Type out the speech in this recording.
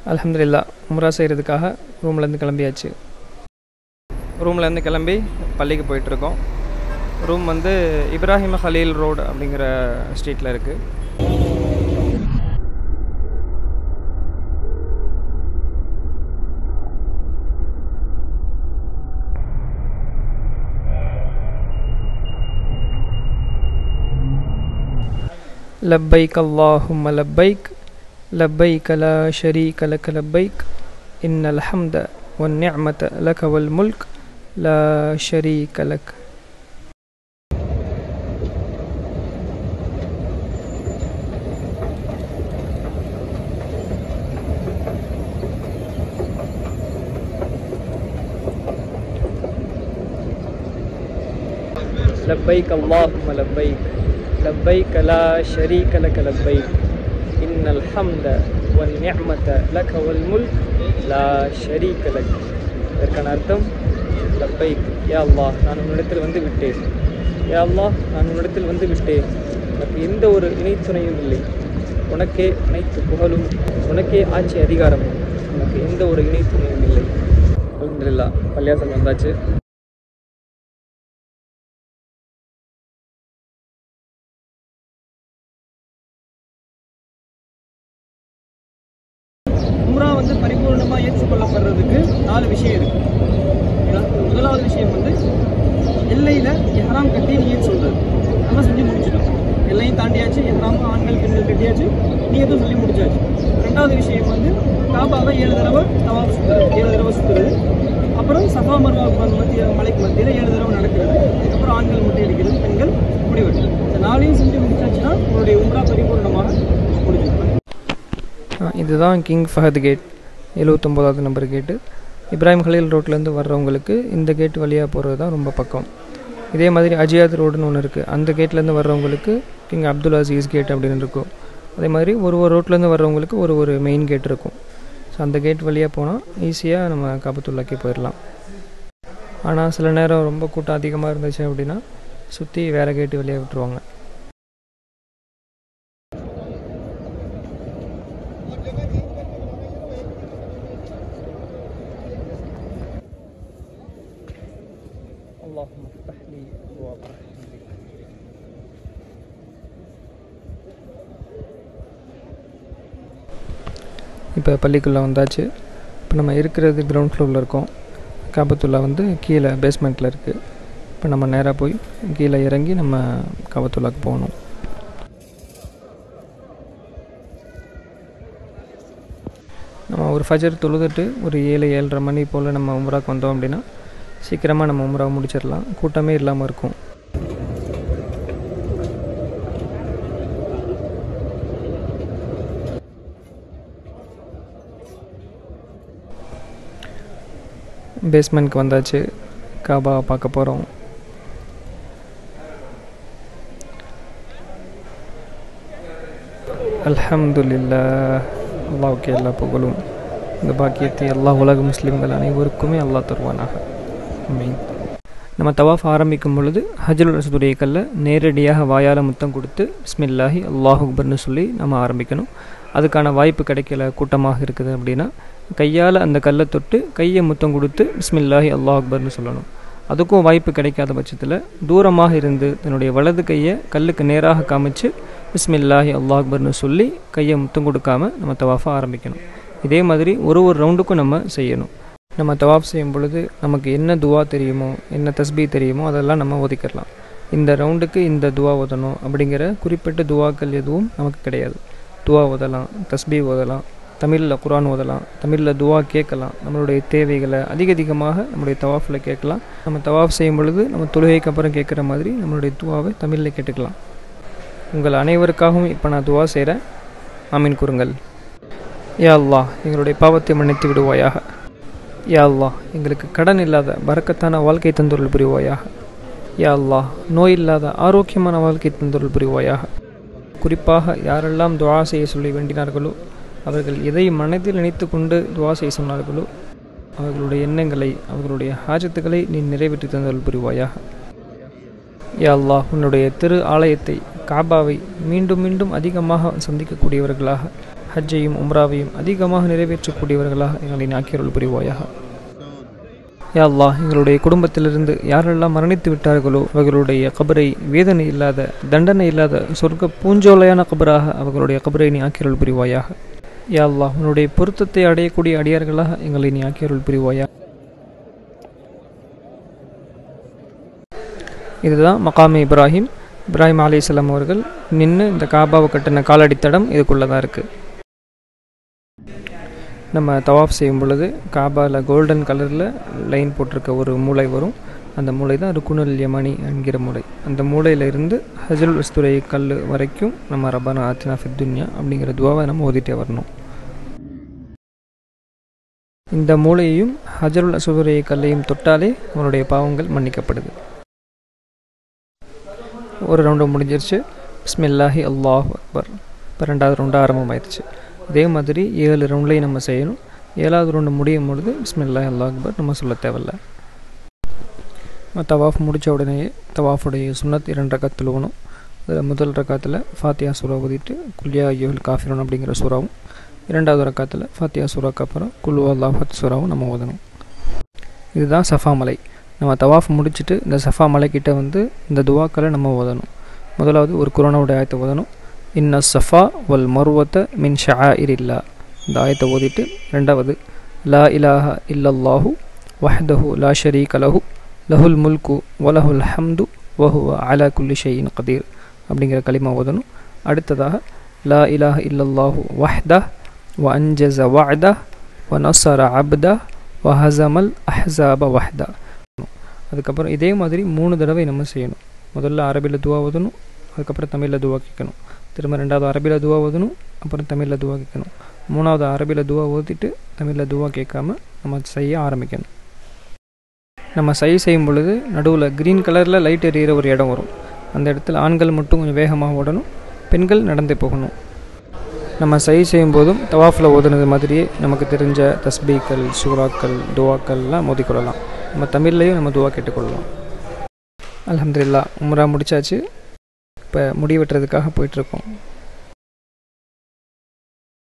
அல்ஹம்துலில்லா உம்ரா செய்கிறதுக்காக ரூம்லேருந்து கிளம்பியாச்சு ரூம்லேருந்து கிளம்பி பள்ளிக்கு போயிட்டுருக்கோம் ரூம் வந்து இப்ராஹிம் ஹலீல் ரோடு அப்படிங்கிற ஸ்ட்ரீட்டில் இருக்குது لبيك اللهم لبيك لبيك لا شريك لك لبيك إن الحمد والنعمة لك والملك لا شريك لك لبيك اللهم لبيك لبيك لا شريك لك لبيك إن الحمد والنعمة لك والملك لا شريك لك இதற்கான அர்த்தம் லப்பைக் யா அல்லாஹ் நான் உன்னிடத்தில் வந்து விட்டேன் யா அல்லாஹ் நான் உன்னிடத்தில் வந்து விட்டேன் உனக்கு எந்த ஒரு இணைத்துணையும் இல்லை உனக்கே அனைத்து புகழும் உனக்கே ஆட்சி அதிகாரமும் உனக்கு எந்த ஒரு இணைத்துணையும் இல்லை அல்ஹம்துலில்லாஹ் பள்ளியாசல் வந்தாச்சு உம்ரா வந்து பரிபூர்ணமாக ஏற்றுக்கொள்ளப்படுறதுக்கு நாலு விஷயம் இருக்கு ஏன்னா, முதலாவது விஷயம் வந்து எல்லையில் எஹ்ராம் கட்டி நீயத் சொல்றது நம்ம செஞ்சு முடிச்சிட்டோம் எல்லையும் தாண்டியாச்சு எஹ்ராம் ஆண்கள் பெண்கள் கட்டியாச்சு நீயத்தும் சொல்லி முடிச்சாச்சு ரெண்டாவது விஷயம் வந்து காபாவை ஏழு தடவை தவாப் சுத்துறது ஏழு தடவை சுத்துறது அப்புறம் சஃபா மர்வா மத்திய மலைக்கு மத்தியில் ஏழு தடவை நடக்கிறது அதுக்கப்புறம் ஆண்கள் முட்டை அடிக்கிறது பெண்கள் முடிவெட்டுறது இந்த நாளையும் செஞ்சு முடிச்சாச்சுன்னா உங்களுடைய உம்ரா பரிபூர்ணமாக முடிஞ்சிருக்கும் இதுதான் கிங் ஃபஹத் கேட் எழுவத்தொம்போதாவது நம்பர் கேட்டு இப்ராஹிம் ஹலீல் ரோட்லேருந்து வர்றவங்களுக்கு இந்த கேட் வழியாக போகிறது தான் ரொம்ப பக்கம் இதே மாதிரி அஜியாத் ரோடுன்னு ஒன்று இருக்குது அந்த கேட்லேருந்து வர்றவங்களுக்கு கிங் அப்துல் அசீஸ் கேட் அப்படின்னு இருக்கும் அதே மாதிரி ஒரு ஒரு ரோட்லேருந்து வர்றவங்களுக்கு ஒரு ஒரு மெயின் கேட் இருக்கும் ஸோ அந்த கேட் வழியாக போனால் ஈஸியாக நம்ம காபத்துல்லாக்கி போயிடலாம் ஆனால் சில நேரம் ரொம்ப கூட்டம் அதிகமாக இருந்துச்சு அப்படின்னா சுற்றி வேறு கேட்டு வழியாக விட்டுருவாங்க اللهم افتح لي ابواب رحمتك இப்போ பள்ளிக்குள்ளே வந்தாச்சு இப்போ நம்ம இருக்கிறது கிரவுண்ட் ஃப்ளோரில் இருக்கோம் காபத்துல்லா வந்து கீழே பேஸ்மெண்ட்டில் இருக்குது இப்போ நம்ம நேராக போய் கீழே இறங்கி நம்ம காபத்துல்லாக்கு போகணும் நம்ம ஒரு ஃபஜர் தொழுதுட்டு ஒரு ஏழு ஏழரை மணி போல் நம்ம உம்ராக்கு வந்தோம் அப்படின்னா சீக்கிரமாக நம்ம உம்ராவை முடிச்சிடலாம் கூட்டமே இல்லாமல் இருக்கும் பேஸ்மெண்ட்க்கு வந்தாச்சு காபாவை பார்க்க போகிறோம் அல்ஹம்துலில்லா அல்லாவுக்கு எல்லா புகழும் இந்த பாக்கியத்தை எல்லா உலக முஸ்லீம்கள் அனைவருக்குமே அல்லாஹ் தருவானாக ஆமீன் நம்ம தவாஃப் ஆரம்பிக்கும் பொழுது ஹஜ்ருல் ரசதுடைய கல்லை நேரடியாக வாயால் முத்தம் கொடுத்து பிஸ்மில்லாஹி அல்லாஹ் அக்பர்னு சொல்லி நம்ம ஆரம்பிக்கணும் அதுக்கான வாய்ப்பு கிடைக்கல கூட்டமாக இருக்குது அப்படின்னா கையால் அந்த கல்லை தொட்டு கையை முத்தம் கொடுத்து பிஸ்மில்லாஹி அல்லாஹ் அக்பர்னு சொல்லணும் அதுக்கும் வாய்ப்பு கிடைக்காத பட்சத்தில் தூரமாக இருந்து தன்னுடைய வலது கையை கல்லுக்கு நேராக காமிச்சு பிஸ்மில்லாஹி அல்லாஹ் அக்பர்னு சொல்லி கையை முத்தம் கொடுக்காம நம்ம தவாஃபை ஆரம்பிக்கணும் இதே மாதிரி ஒரு ஒரு ரவுண்டுக்கும் நம்ம செய்யணும் நம்ம தவாஃப் செய்யும் பொழுது நமக்கு என்ன துவா தெரியுமோ என்ன தஸ்பீ தெரியுமோ அதெல்லாம் நம்ம ஒதுக்கிடலாம் இந்த ரவுண்டுக்கு இந்த துவா ஓதணும் அப்படிங்கிற குறிப்பிட்ட துவாக்கள் எதுவும் நமக்கு கிடையாது துவா ஓதலாம் தஸ்பீ ஓதலாம் தமிழில் குரான் ஓதலாம் தமிழில் துவா கேட்கலாம் நம்மளுடைய தேவைகளை அதிக அதிகமாக நம்மளுடைய தவாஃபில் கேட்கலாம் நம்ம தவாஃப் செய்யும் பொழுது நம்ம தொழுகைக்கு அப்புறம் கேட்குற மாதிரி நம்மளுடைய துவாவை தமிழில் கேட்டுக்கலாம் உங்கள் அனைவருக்காகவும் இப்போ நான் துவா செய்கிறேன் ஆமீன் கூறுங்கள் யா அல்லாஹ் எங்களுடைய பாவத்தை மன்னித்து விடுவாயாக யா அல்லாஹ் எங்களுக்கு கடன் இல்லாத பறக்கத்தான வாழ்க்கை தந்தொருள் புரிவாயாக யா அல்லாஹ் நோய் இல்லாத ஆரோக்கியமான வாழ்க்கை தந்தொருள் புரிவாயாக குறிப்பாக யாரெல்லாம் துவா செய்ய சொல்லி வேண்டினார்களோ அவர்கள் எதை மனதில் நினைத்து கொண்டு துவா செய்ய சொன்னார்களோ அவர்களுடைய எண்ணங்களை அவர்களுடைய ஹாஜத்துக்களை நீ நிறைவேற்றி தந்தொருள் புரிவாயாக யா அல்லாஹ் உன்னுடைய திரு ஆலயத்தை காபாவை மீண்டும் மீண்டும் அதிகமாக சந்திக்கக்கூடியவர்களாக ஹஜ்ஜையும் உம்ராவையும் அதிகமாக நிறைவேற்றக்கூடியவர்களாக எங்களை ஆக்கியருள் புரிவாயாக யா அல்லாஹ் எங்களுடைய குடும்பத்திலிருந்து யாரெல்லாம் மரணித்து விட்டார்களோ அவர்களுடைய கபரை வேதனை இல்லாத தண்டனை இல்லாத சொர்க்க பூஞ்சோலையான கபராக அவர்களுடைய கபரை நீ ஆக்கியருள் புரிவாயாக யா அல்லாஹ் உன்னுடைய பொருத்தத்தை அடையக்கூடிய அடியார்களாக எங்களை நீ ஆக்கியருள் புரிவாயா இதுதான் மகாமே இப்ராஹிம் இப்ராஹிம் அலிஸ்லாம் அவர்கள் நின்று இந்த காபாவை கட்டின காலடித்தடம் இதுக்குள்ளே தான் இருக்குது நம்ம தவாஃப் செய்யும் பொழுது காபாவில் கோல்டன் கலரில் லைன் போட்டிருக்க ஒரு மூளை வரும் அந்த மூளை தான் ருக்குனுல் யமனி என்கிற மூளை அந்த மூளையில இருந்து ஹஜருல் வஸ்துரை கல் வரைக்கும் நம்ம ரபானா ஆத்தினா ஃபித்துன்யா அப்படிங்கிற துவாவை நம்ம ஓதிட்டே வரணும் இந்த மூளையையும் ஹஜருல் அசுதுரை கல்லையும் தொட்டாலே அவனுடைய பாவங்கள் மன்னிக்கப்படுது ஒரு ரவுண்டு முடிஞ்சிருச்சு பிஸ்மில்லாஹி அல்லாஹ் அக்பர் இப்போ ரெண்டாவது ரவுண்டு ஆரம்பமாயிருச்சு அதே மாதிரி ஏழு ரவுண்ட்லேயும் நம்ம செய்யணும் ஏழாவது ரவுண்டு முடியும் பொழுது பிஸ்மில்லாஹி அல்லாஹ் அக்பர் நம்ம சொல்ல தேவையில்ல தவாஃப் முடித்த உடனேயே தவாஃபுடைய சுன்னத் இரண்டு ரக்காத் தொழுவணும் அதில் முதல் ரக்காத்தில் ஃபாத்தியா சூறா ஓதிட்டு குல்யா ஐயோல் காஃபிரன் அப்படிங்கிற சூறாவும் இரண்டாவது ரக்காத்தில் ஃபாத்தியா சூறாக்கு அப்புறம் குல்லு அல்லாஹத் சூறாவும் நம்ம ஓதணும் இதுதான் சஃபா மலை நம்ம தவாஃப் முடிச்சுட்டு இந்த சஃபா மலைக்கிட்ட வந்து இந்த துவாக்களை நம்ம ஓதணும் முதலாவது ஒரு குரோனாவுடைய ஆயத்தை ஓதணும் இன்ன சஃபா வல் மருவத்த மின் ஷா இல்லா இந்த ஆயத்தை ஓதிட்டு ரெண்டாவது லா இலாஹ இல்லல்லாஹு வஹ்தஹு லா ஷரீக லஹு லஹுல் முல்கு வலஹுல் ஹம்து வஹுவ அலா குல்லி ஷெயின் கதீர் அப்படிங்கிற களிமா ஓதணும் அடுத்ததாக லா இலாஹ இல்லல்லாஹு வஹ்தா வ அஞ்சஸ வஅதா வ நஸர அப்தா வ ஹசமல் அஹ்ஸாப வஹ்தா அதுக்கப்புறம் இதே மாதிரி மூணு தடவை நம்ம செய்யணும் முதல்ல அரபியில் துவா ஓதணும் அதுக்கப்புறம் தமிழில் துவா கேட்கணும் திரும்ப ரெண்டாவது அரபியில் துவா ஓதணும் அப்புறம் தமிழில் துவா கேட்கணும் மூணாவது அரபியில் துவா ஓதிட்டு தமிழில் துவா கேட்காம நம்ம செய்ய ஆரம்பிக்கணும் நம்ம சை செய்யும் பொழுது நடுவில் க்ரீன் கலரில் லைட் எரியிற ஒரு இடம் வரும் அந்த இடத்துல ஆண்கள் மட்டும் கொஞ்சம் வேகமாக ஓடணும் பெண்கள் நடந்தே போகணும் நம்ம சை செய்யும் போதும் தவாஃபில் ஓதுனது மாதிரியே நமக்கு தெரிஞ்ச தஸ்பீக்கள் சூறாக்கள் துவாக்கள்லாம் மோதிக்கொள்ளலாம் நம்ம தமிழ்லையும் நம்ம துவா கேட்டுக்கொள்ளலாம் அலமதுல்லா உம்ரா முடிச்சாச்சு இப்போ முடி வெட்டுறதுக்காக போயிட்டுருக்கோம்